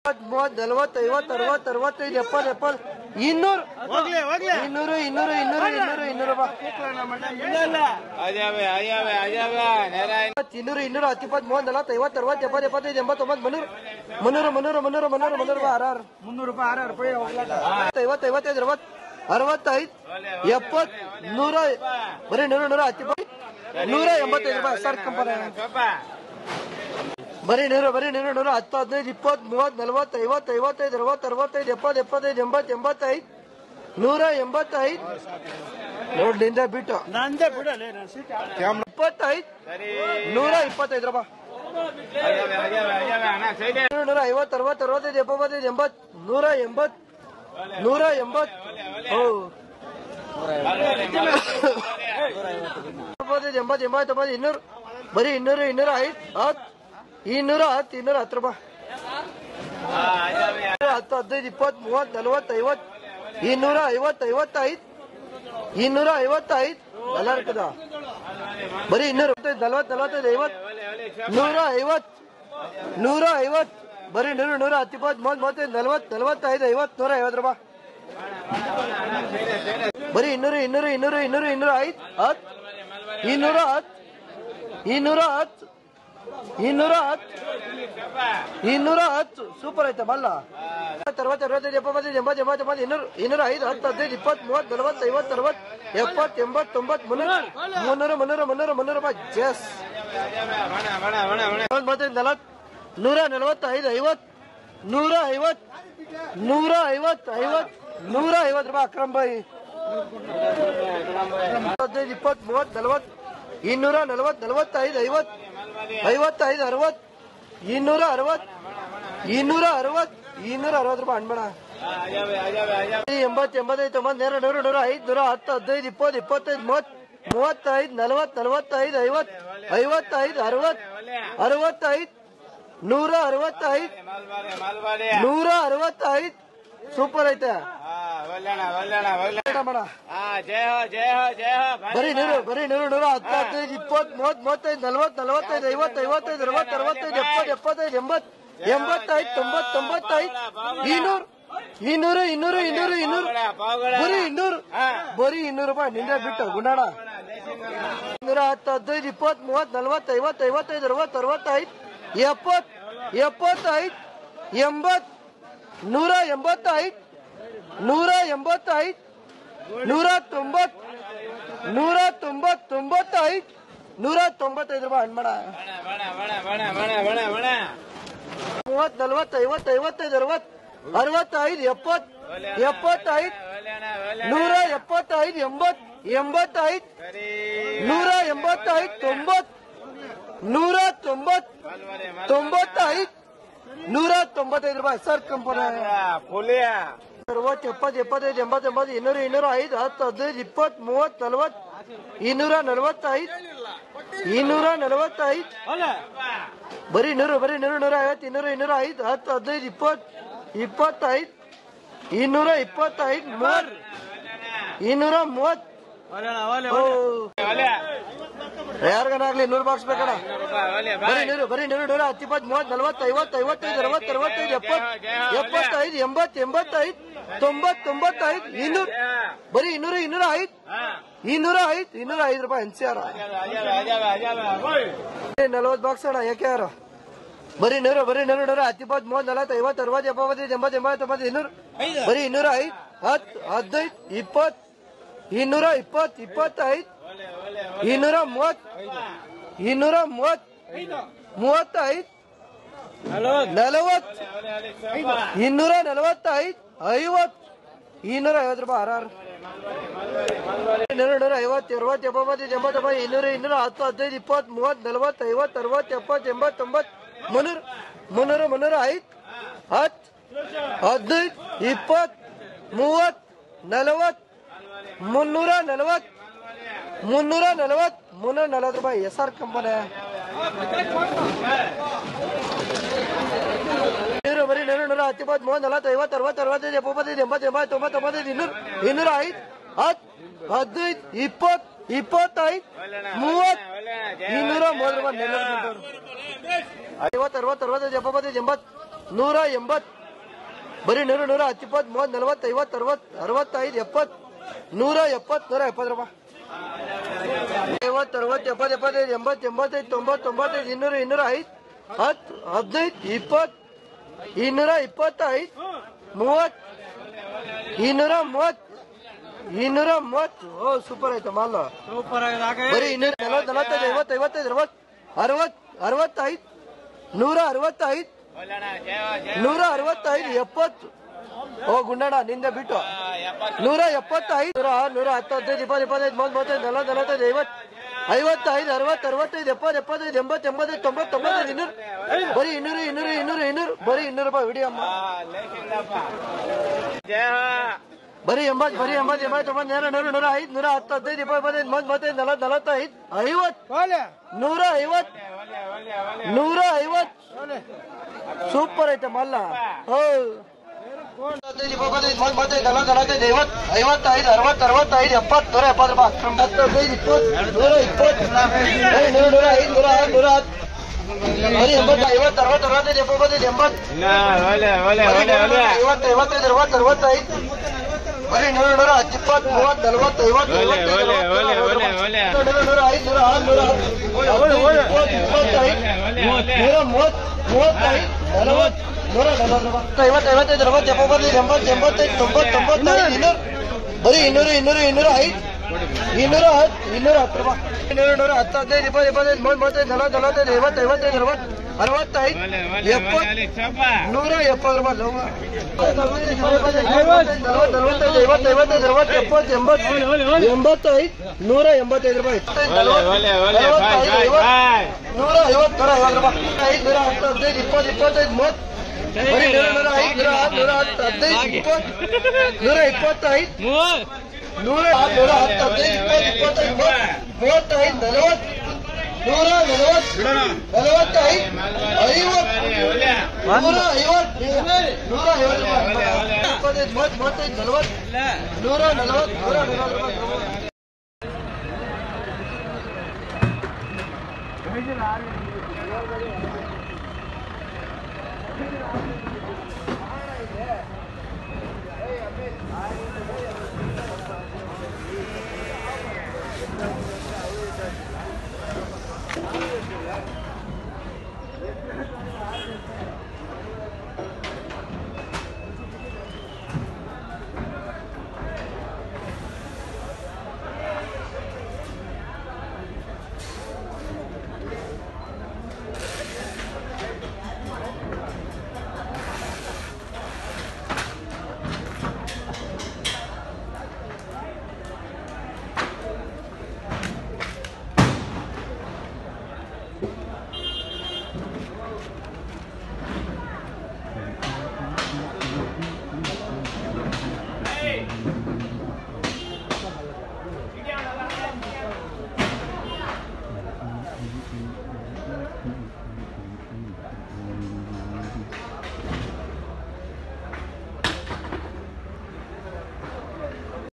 ಮೂವತ್ ನಲ್ವತ್ ಐವತ್ ಅರವತ್ ಅರವತ್ತೈದು ಎಪ್ಪತ್ ಎಪ್ಪತ್ ಇನ್ನೂರು ಹೋಗ್ಲಿ ಹೋಗ್ಲಿ ಇನ್ನೂರು ಇನ್ನೂರು ಇನ್ನೂರು ಇನ್ನೂರು ಇನ್ನೂರು ಬಾ ಅಜಾವೆ ಅಜಾವೆ ಅಜಾವೆ ನೇರ ಇನ್ನೂರು ಇನ್ನೂರು ಹತ್ತು ಇಪ್ಪತ್ತು ಮೂವತ್ ನಲವತ್ತು ಐವತ್ತು ಅರವತ್ತು ಎಪ್ಪತ್ತು ಎಪ್ಪತ್ತೈದು ಎಂಬತ್ತೊಂಬತ್ತು ಮುನ್ನೂರು ಮುನ್ನೂರು ಮುನ್ನೂರು ಮುನ್ನೂರು ಮುನ್ನೂರು ಮುನ್ನೂರು ಬಾ ಆರಾರು ಮುನ್ನೂರು ರೂಪಾಯಿ ಆರು ರೂಪಾಯಿ ಐವತ್ತು ಐವತ್ತೈದು ಅರವತ್ತು ಅರವತ್ತೈದು ಎಪ್ಪತ್ ನೂರ ಬರೀ ನೂರು ನೂರ ಹತ್ತು ಇಪ್ಪತ್ತು ನೂರ ಎಂಬತ್ತೈದು ರೂಪಾಯಿ ಸರ್ ಕಂಪನಿ ಬರೀ ನೂರು ಬರೀ ನೂರು ನೂರ ಹತ್ತು ಹದಿನೈದು ಇಪ್ಪತ್ತು ಮೂವತ್ತು ನಲ್ವತ್ತು ಐವತ್ತು ಐವತ್ತೈದು ಅರವತ್ತು ಅರವತ್ತೈದು ಎಪ್ಪತ್ತು ಎಪ್ಪತ್ತೈದು ಎಂಬತ್ತು ಎಂಬತ್ತೈದು ನೂರ ಎಂಬತ್ತೈದು ನೋಡಿ ನಿಂದ ಬಿಟ್ಟು ನಂದೇ ಬಿಡಲೇ ನಾನು ಇಪ್ಪತ್ತೈದು ನೂರ ಇಪ್ಪತ್ತೈದು ರೂಪಾಯಿ ಅಜಾವೆ ಅಜಾವೆ ಅಜಾವೆ ಅಣ್ಣ ಸೈಡ್ ನೂರ ನೂರ ಐವತ್ತು ಅರವತ್ತು ಅರವತ್ತೈದು ಎಪ್ಪತ್ತೈದು ಎಂಬತ್ತು ನೂರ ಎಂಬತ್ತು ನೂರ ಎಂಬತ್ತು ಓ ಎಪ್ಪತ್ತೈದು ಎಂಬತ್ತು ಎಂಬತ್ತೊಂಬತ್ತು ಇನ್ನೂರು ಬರೀ ಇನ್ನೂರು ಇನ್ನೂರ ಐದು ಹತ್ತು ಇನ್ನೂರ ಹತ್ತು ಇನ್ನೂರ ಹತ್ತು ರೂಪಾಯಿ ಅಜಾವೆ ಹತ್ತು ಹದಿನೈದು ಇಪ್ಪತ್ತು ಮೂವತ್ತು ನಲ್ವತ್ತು ಐವತ್ತು ಇನ್ನೂರ ಐವತ್ತು ಐವತ್ತೈದು ಇನ್ನೂರ ಐವತ್ತೈದು ಎಲ್ಲ ಇರ್ತದ ಬರೀ ಇನ್ನೂರ ನಲ್ವತ್ತು ನಲ್ವತ್ತೈದು ಐವತ್ತು ನೂರ ಐವತ್ತು ನೂರ ಐವತ್ತು ಬರೀ ನೂರು ನೂರ ಹತ್ತು ಇಪ್ಪತ್ತು ಮೂವತ್ತು ಮೂವತ್ತೈದು ನಲ್ವತ್ತು ನಲ್ವತ್ತೈದು ಐವತ್ತು ನೂರ ಐವತ್ತು ರೂಪಾಯಿ ಬರೀ ಇನ್ನೂರು ಇನ್ನೂರು ಇನ್ನೂರು ಇನ್ನೂರು ಇನ್ನೂರ ಐದು ಹತ್ತು ಇನ್ನೂರ ಹತ್ತು ಇನ್ನೂರ ಹತ್ತು ಇನ್ನೂರ ಹತ್ತು ಇನ್ನೂರ ಹತ್ತು ಸೂಪರ್ ಐತೆ ಮಲ್ಲ ಅರವತ್ತು ಅರವತ್ತೈದು ಎಪ್ಪತ್ತೈದು ಎಂಬತ್ತು ಎಂಬತ್ತು ಎಂಬತ್ತು ಇನ್ನೂರು ಇನ್ನೂರ ಐದು ಹತ್ತು ಹದಿನೈದು ಇಪ್ಪತ್ತು ಮೂವತ್ತು ನಲವತ್ತು ಐವತ್ತು ಅರವತ್ತು ಎಪ್ಪತ್ತು ಎಂಬತ್ತು ತೊಂಬತ್ತು ಮುನ್ನೂರು ಮುನ್ನೂರು ಮುನ್ನೂರು ಮುನ್ನೂರು ಮುನ್ನೂರು ರೂಪಾಯಿ ಜಸ್ ಬಣ ಬಣ ಬಣ ಬಣ ಮೂವತ್ತೈದು ನಲವತ್ತು ನೂರ ನಲವತ್ತೈದು ಐವತ್ತು ನೂರ ಐವತ್ತು ನೂರ ಐವತ್ತು ಐವತ್ತು ನೂರ ಐವತ್ತು ರೂಪಾಯಿ ಅಕ್ರಮ್ ಬಾಯಿ ಹದಿನೈದು ಇಪ್ಪತ್ತು ಮೂವತ್ತು ನಲವತ್ತು ಇನ್ನೂರ ನಲವತ್ತು ನಲವತ್ತೈದು ಐವತ್ತು ಐವತ್ತೈದು ಅರವತ್ತು ಇನ್ನೂರ ಅರವತ್ತು ಇನ್ನೂರ ಅರವತ್ತು ಇನ್ನೂರ ಅರವತ್ತು ರೂಪಾಯಿ ಅನ್ಬೇಡ ಅಜಾವೆ ಅಜಾವೆ ಅಜಾವೆ ಎಂಬತ್ತು ಎಂಬತ್ತೈದು ತೊಂಬತ್ತು ನೂರ ನೂರು ನೂರ ಐದು ನೂರ ಹತ್ತು ಹದಿನೈದು ಇಪ್ಪತ್ತು ಇಪ್ಪತ್ತೈದು ಮೂವತ್ತು ಮೂವತ್ತೈದು ನಲವತ್ತು ನಲವತ್ತೈದು ಐವತ್ತು ಐವತ್ತೈದು ಅರವತ್ತು ಅರವತ್ತೈದು ನೂರ ಅರವತ್ತೈದು ಮಾಲ್ಬಾರಿ ಮಾಲ್ಬಾರಿ ನೂರ ಅರವತ್ತೈದು ಸೂಪರ್ ಐತೆ ಹಾ ಒಲ್ಲಣ ಒಲ್ಲಣ ಒಲ್ಲಣ ಬೇಡ ಮಾಡ ಹಾ ಜಯ ಹೋ ಜಯ ಹೋ ಜಯ ಹೋ ಬರೀ ನೂರು ಬರೀ ನೂರು ನೂರ ಹತ್ತು ಹದಿನೈದು ಇಪ್ಪತ್ತು ಮೂವತ್ತು ಮೂವತ್ತೈದು ನಲವತ್ತು ನಲವತ್ತೈದು ಐವತ್ತು ಐವತ್ತೈದು ಅರವತ್ತು ಅರವತ್ತೈದು ಎಪ್ಪತ್ತು ಎಪ್ಪತ್ತೈದು ಎಂಬತ್ತು ಎಂಬತ್ತೈದು ತೊಂಬತ್ತು ತೊಂಬತ್ತೈದು ಇನ್ನೂರು ಇನ್ನೂರು ಇನ್ನೂರು ಇನ್ನೂರು ಇನ್ನೂರು ಪಾವಗಳ ಬರೀ ಇನ್ನೂರು ಬರೀ ಇನ್ನೂರು ರೂಪಾಯಿ ನಿಂದ ಬಿಟ್ಟು ಗುಂಡಾಣ ನೂರ ಹತ್ತು ಹದಿನೈದು ಇಪ್ಪತ್ತು ಮೂವತ್ತು ನಲ್ವತ್ತು ಐವತ್ತು ಐವತ್ತೈದು ಅರವತ್ತು ಅರವತ್ತೈದು ಎಪ್ಪತ್ತು ಎಪ್ಪತ್ತೈದು ಎಂಬತ್ತು ನೂರ ಎಂಬತ್ತೈದು ನೂರ ಎಂಬತ್ತೈದು ನೂರ ತೊಂಬತ್ತು ನೂರ ತೊಂಬತ್ತು ತೊಂಬತ್ತೈದು ನೂರ ತೊಂಬತ್ತೈದು ರೂಪಾಯಿ ಹಣ್ಮಣ ಬಣ ಬಣ ಬಣ ಬಣ ಬಣ ಬಣ ಮೂವತ್ತು ನಲ್ವತ್ತು ಐವತ್ತು ಐವತ್ತೈದು ಅರವತ್ತು ಅರವತ್ತೈದು ಎಪ್ಪತ್ತು ಎಪ್ಪತ್ತೈದು ಒಲ್ಲಣ ಒಲ್ಲಣ ನೂರ ಎಪ್ಪತ್ತೈದು ಎಂಬತ್ತು ಎಂಬತ್ತೈದು ಸರಿ ನೂರ ಎಂಬತ್ತೈದು ತೊಂಬತ್ತು ನೂರ ತೊಂಬತ್ತು ಮಾಲ್ಬಾರಿ ತೊಂಬತ್ತೈದು ನೂರ ತೊಂಬತ್ತೈದು ರೂಪಾಯಿ ಸರ್ ಕಂಪನಿ ಪುಲಿಯ ಅರವತ್ತು ಎಪ್ಪತ್ತು ಎಪ್ಪತ್ತೈದು ಎಂಬತ್ತು ಎಂಬತ್ತು ಇನ್ನೂರು ಇನ್ನೂರ ಐದು ಹತ್ತು ಹದಿನೈದು ಇಪ್ಪತ್ತು ಮೂವತ್ತು ನಲವತ್ತು ಇನ್ನೂರ ನಲವತ್ತೈದು ಇನ್ನೂರ ನಲವತ್ತೈದು ಬರೀ ನೂರು ಬರೀ ನೂರು ನೂರ ಐವತ್ತು ಇನ್ನೂರು ಇನ್ನೂರ ಐದು ಹತ್ತು ಹದಿನೈದು ಇಪ್ಪತ್ತು ಇಪ್ಪತ್ತೈದು ಇನ್ನೂರ ಇಪ್ಪತ್ತೈದು ಮೂವತ್ತು ಇನ್ನೂರ ಮೂವತ್ತು ಓ ಯಾರಿಗನಾಗ್ಲಿ ನೂರು ಬಾಕ್ಸ್ ಬೇಕಣ್ಣ ಬರೀ ನೂರು ಬರೀ ನೂರು ನೂರ ಹತ್ತು ಇಪ್ಪತ್ತು ಮೂವತ್ತು ನಲವತ್ತು ಐವತ್ತು ಐವತ್ತೈದು ಅರವತ್ತು ಅರವತ್ತೈದು ಎಪ್ಪತ್ತು ಎಪ್ಪತ್ತೈದು ಎಂಬತ್ತು ಎಂಬತ್ತೈದು ತೊಂಬತ್ತು ತೊಂಬತ್ತೈದು ಇನ್ನೂರು ಬರೀ ಇನ್ನೂರು ಇನ್ನೂರ ಐದು ಇನ್ನೂರ ಐದು ಇನ್ನೂರ ಐದು ರೂಪಾಯಿ ಎನ್ಸಿಆರ್ ನಲವತ್ತು ಬಾಕ್ಸ್ ಅಣ್ಣ ಯಾಕೆ ಯಾರು ಬರೀ ನೂರು ಬರೀ ನೂರು ನೂರ ಹತ್ತು ಇಪ್ಪತ್ತು ಮೂವತ್ತು ನಲವತ್ತು ಐವತ್ತು ಅರವತ್ತು ಎಪ್ಪತ್ತೈದು ಎಂಬತ್ತು ಎಂಬತ್ತು ತೊಂಬತ್ತು ಇನ್ನೂರು ಬರೀ ಇನ್ನೂರ ಐದು ಹತ್ತು ಹದಿನೈದು ಇಪ್ಪತ್ತು ಇನ್ನೂರ ಇಪ್ಪತ್ತು ಇಪ್ಪತ್ತೈದು ಇನ್ನೂರ ಮೂವತ್ತು ಇನ್ನೂರ ಮೂವತ್ತು ಮೂವತ್ತೈದು ನಲವತ್ತು ಇನ್ನೂರ ನಲವತ್ತೈದು ಐವತ್ತು ಇನ್ನೂರ ಐವತ್ತು ರೂಪಾಯಿ ಆರಾರು ಇನ್ನೂರ ನೂರ ಐವತ್ತು ಅರವತ್ತು ಎಪ್ಪತ್ತೈದು ಎಂಬತ್ತೊಂಬತ್ತು ಇನ್ನೂರ ಇನ್ನೂರ ಹತ್ತು ಹದಿನೈದು ಇಪ್ಪತ್ತು ಮೂವತ್ತು ನಲವತ್ತು ಐವತ್ತು ಅರವತ್ತು ಎಪ್ಪತ್ತು ಎಂಬತ್ತು ತೊಂಬತ್ತು ಮುನ್ನೂರು ಮುನ್ನೂರು ಮುನ್ನೂರ ಐದು ಹತ್ತು ಹದಿನೈದು ಇಪ್ಪತ್ತು ಮೂವತ್ತು ನಲವತ್ತು ಮುನ್ನೂರ ನಲವತ್ತು ಮುನ್ನೂರ ನಲವತ್ತು ಮುನ್ನೂರ ನಲವತ್ತು ರೂಪಾಯಿ ಎಸ್ ಆರ್ ಕಂಪನಿ ನೂರು ಬರೀ ನೂರು ನೂರ ಹತ್ತು ಇಪ್ಪತ್ತು ಮೂವತ್ತು ನಲವತ್ತು ಐವತ್ತು ಅರವತ್ತು ಅರವತ್ತೈದು ಎಪ್ಪತ್ತೈದು ಎಂಬತ್ತು ಎಂಬತ್ತು ತೊಂಬತ್ತು ತೊಂಬತ್ತೈದು ಇನ್ನೂರು ಇನ್ನೂರ ಐದು ಹತ್ತು ಹದಿನೈದು ಇಪ್ಪತ್ತು ಇಪ್ಪತ್ತೈದು ಮೂವತ್ತು ಇನ್ನೂರ ಮೂವತ್ತು ರೂಪಾಯಿ ನೆಲ್ಲೂರು ಗುಂಟೂರು ಐವತ್ತು ಅರವತ್ತು ಅರವತ್ತೈದು ಎಪ್ಪತ್ತೈದು ಎಂಬತ್ತು ನೂರ ಎಂಬತ್ತು ಬರೀ ನೂರು ನೂರ ಹತ್ತು ಇಪ್ಪತ್ತು ಮೂವತ್ತು ನಲ್ವತ್ತು ಐವತ್ತು ಅರವತ್ತು ಅರವತ್ತೈದು ಎಪ್ಪತ್ತು ನೂರ ಎಪ್ಪತ್ತು ನೂರ ಎಪ್ಪತ್ತು ರೂಪಾಯಿ ಐವತ್ತು ಅರವತ್ತು ಎಪ್ಪತ್ತು ಎಪ್ಪತ್ತೈದು ಎಂಬತ್ತು ಎಂಬತ್ತೈದು ತೊಂಬತ್ತು ತೊಂಬತ್ತೈದು ಇನ್ನೂರು ಇನ್ನೂರ ಐದು ಹತ್ತು ಹದಿನೈದು ಇಪ್ಪತ್ತು ಇನ್ನೂರ ಇಪ್ಪತ್ತೈದು ಮೂವತ್ತು ಇನ್ನೂರ ಮೂವತ್ತು ಇನ್ನೂರ ಮೂವತ್ತು ಓ ಸೂಪರ್ ಆಯ್ತು ಮಾಲ್ ಸೂಪರ್ ಆಗಿದೆ ಬರೀ ಇನ್ನೂರ ನಲವತ್ತು ನಲವತ್ತೈದು ಐವತ್ತು ಐವತ್ತೈದು ಅರವತ್ತು ಅರವತ್ತು ಅರವತ್ತೈದು ನೂರ ಅರವತ್ತೈದು ಒಳ್ಳಣ ಜಯ ಹೋ ಜಯ ನೂರ ಅರವತ್ತೈದು ಎಪ್ಪತ್ತು ಓ ಗುಂಡಣ್ಣ ನಿಂದ ಬಿಟ್ಟು ಎಪ್ಪತ್ತು ನೂರ ಎಪ್ಪತ್ತೈದು ನೂರ ನೂರ ಹತ್ತು ಹದಿನೈದು ಇಪ್ಪತ್ತು ಇಪ್ಪತ್ತೈದು ಮೂವತ್ತು ಮೂವತ್ತೈದು ನಲವತ್ತು ನಲವತ್ತೈದು ಐವತ್ತು ಐವತ್ತೈದು ಅರವತ್ತು ಅರವತ್ತೈದು ಎಪ್ಪತ್ತು ಎಪ್ಪತ್ತೈದು ಎಂಬತ್ತು ಎಂಬತ್ತೈದು ತೊಂಬತ್ತು ತೊಂಬತ್ತೈದು ಇನ್ನೂರು ಬರೀ ಇನ್ನೂರು ಇನ್ನೂರು ಇನ್ನೂರು ಇನ್ನೂರು ಬರೀ ಇನ್ನೂರು ರೂಪಾಯಿ ಹಿಡಿ ಅಮ್ಮ ಜಯ ಹೋ ಬರೀ ಎಂಬತ್ತು ಬರೀ ಎಂಬತ್ತು ಎಂಬತ್ತು ತೊಂಬತ್ತು ನೂರ ನೂರು ನೂರ ಐದು ನೂರ ಹತ್ತು ಹದಿನೈದು ಇಪ್ಪತ್ತು ಇಪ್ಪತ್ತೈದು ಮೂವತ್ತು ಮೂವತ್ತೈದು ನಲವತ್ತು ನಲವತ್ತೈದು ಐವತ್ತು ಒಳ್ಳೆ ನೂರ ಐವತ್ತು ನೂರ ಐವತ್ತು ಸೂಪರ್ ಐತೆ ಮಲ್ಲ ಹೋ ಹದಿನೈದು ಇಪ್ಪತ್ತೈದು ಮೂವತ್ತು ಮೂವತ್ತೈದು ನಲವತ್ತು ನಲವತ್ತೈದು ಐವತ್ತು ಐವತ್ತೈದು ಅರವತ್ತು ಅರವತ್ತೈದು ಎಪ್ಪತ್ತು ನೂರ ಎಪ್ಪತ್ತು ರೂಪಾಯಿ ಹತ್ತು ಹದಿನೈದು ಇಪ್ಪತ್ತು ನೂರ ಇಪ್ಪತ್ತು ಏ, ನೂರು ನೂರ ಐದು ನೂರ ಆರು ನೂರ ಹತ್ತು ಬರೀ ಎಂಬತ್ತು ಐವತ್ತು ಅರವತ್ತು ಅರವತ್ತೈದು ಎಪ್ಪತ್ತೈದು ಎಂಬತ್ತು ಇನ್ನ ಒಳ್ಳೆ ಒಳ್ಳೆ ಒಳ್ಳೆ ಒಳ್ಳೆ ಐವತ್ತು ಐವತ್ತೈದು ಅರವತ್ತು ಅರವತ್ತೈದು ಬರೀ ನೂರು ನೂರ ಹತ್ತು ಇಪ್ಪತ್ತು ಮೂವತ್ತು ನಲವತ್ತು ಐವತ್ತು ಒಳ್ಳೆ, ಐವತ್ತೈದು ಒಳ್ಳೆ, ಅರವತ್ತು, ಒಳ್ಳೆ, ನೂರ ಒಳ್ಳೆ, ಒಳ್ಳೆ. ನೂರ ನೂರ ಐದು ನೂರ ಆರು ನೂರ ಹತ್ತು, ಇಪ್ಪತ್ತು, ಇಪ್ಪತ್ತೈದು ನೂರ ಮೂವತ್ತು ಮೂವತ್ತೈದು ನಲವತ್ತು ನೂರ ನಲವತ್ತು ಐವತ್ತು ಐವತ್ತೈದು ಅರವತ್ತು ಎಪ್ಪತ್ತೈದು ಎಂಬತ್ತು ಎಂಬತ್ತೈದು ತೊಂಬತ್ತು ತೊಂಬತ್ತೈದು ಇನ್ನೂರು ಬರೀ ಇನ್ನೂರು ಇನ್ನೂರು ಇನ್ನೂರು ಐದು ಇನ್ನೂರ ಹತ್ತು ಇನ್ನೂರ ಹತ್ತು ರೂಪಾಯಿ ಇನ್ನೂರು ನೂರ ಹತ್ತು ಹದಿನೈದು ಇಪ್ಪತ್ತು ಇಪ್ಪತ್ತೈದು ಮೂವತ್ತು ಮೂವತ್ತೈದು ನಲವತ್ತು ನಲವತ್ತೈದು ಐವತ್ತು ಐವತ್ತೈದು ಅರವತ್ತು ಅರವತ್ತೈದು ಒಳ್ಳೆ ಒಳ್ಳೆ ಎಪ್ಪತ್ತು ಒಳ್ಳೆ ಚಪ್ಪ ನೂರ ಎಪ್ಪತ್ತು ರೂಪಾಯಿ ಲೋಗ ನಲವತ್ತು ನಲವತ್ತೈದು ಐವತ್ತು ಐವತ್ತೈದು ಅರವತ್ತು ಎಪ್ಪತ್ತು ಎಂಬತ್ತು ಎಂಬತ್ತೈದು ನೂರ ಎಂಬತ್ತೈದು ರೂಪಾಯಿ ಒಳ್ಳೆ ಒಳ್ಳೆ ಒಳ್ಳೆ ಬಾಯ್ ಬಾಯ್ ಬಾಯ್ ನೂರ ಐವತ್ತು ನೂರ ಐವತ್ತು ರೂಪಾಯಿ ಐದು ನೂರ ಹತ್ತು ಹದಿನೈದು ಇಪ್ಪತ್ತು ಇಪ್ಪತ್ತೈದು ಮೂವತ್ತು ಬರೀ ನೂರ ನೂರ ಐದು ನೂರ ಆರು ನೂರ ಹತ್ತು ಹದಿನೈದು ಇಪ್ಪತ್ತು ನೂರ ಇಪ್ಪತ್ತೈದು ನೂರ ಆರು ನೂರ ಹತ್ತು ಹದಿನೈದು ಇಪ್ಪತ್ತು ಇಪ್ಪತ್ತೈದು ಮೂವತ್ತು ಮೂವತ್ತೈದು ನಲವತ್ತು ನೂರ ನಲವತ್ತು ನಲವತ್ತೈದು ಐವತ್ತು ಒಳ್ಳೆ ನೂರ ಐವತ್ತು ನೂರ ಐವತ್ತು ಇಪ್ಪತ್ತೈದು ಮೂವತ್ತು ಮೂವತ್ತೈದು ನಲವತ್ತು ನೂರ ನಲವತ್ತು ನೂರ ನಲವತ್ತು ರೂಪಾಯಿ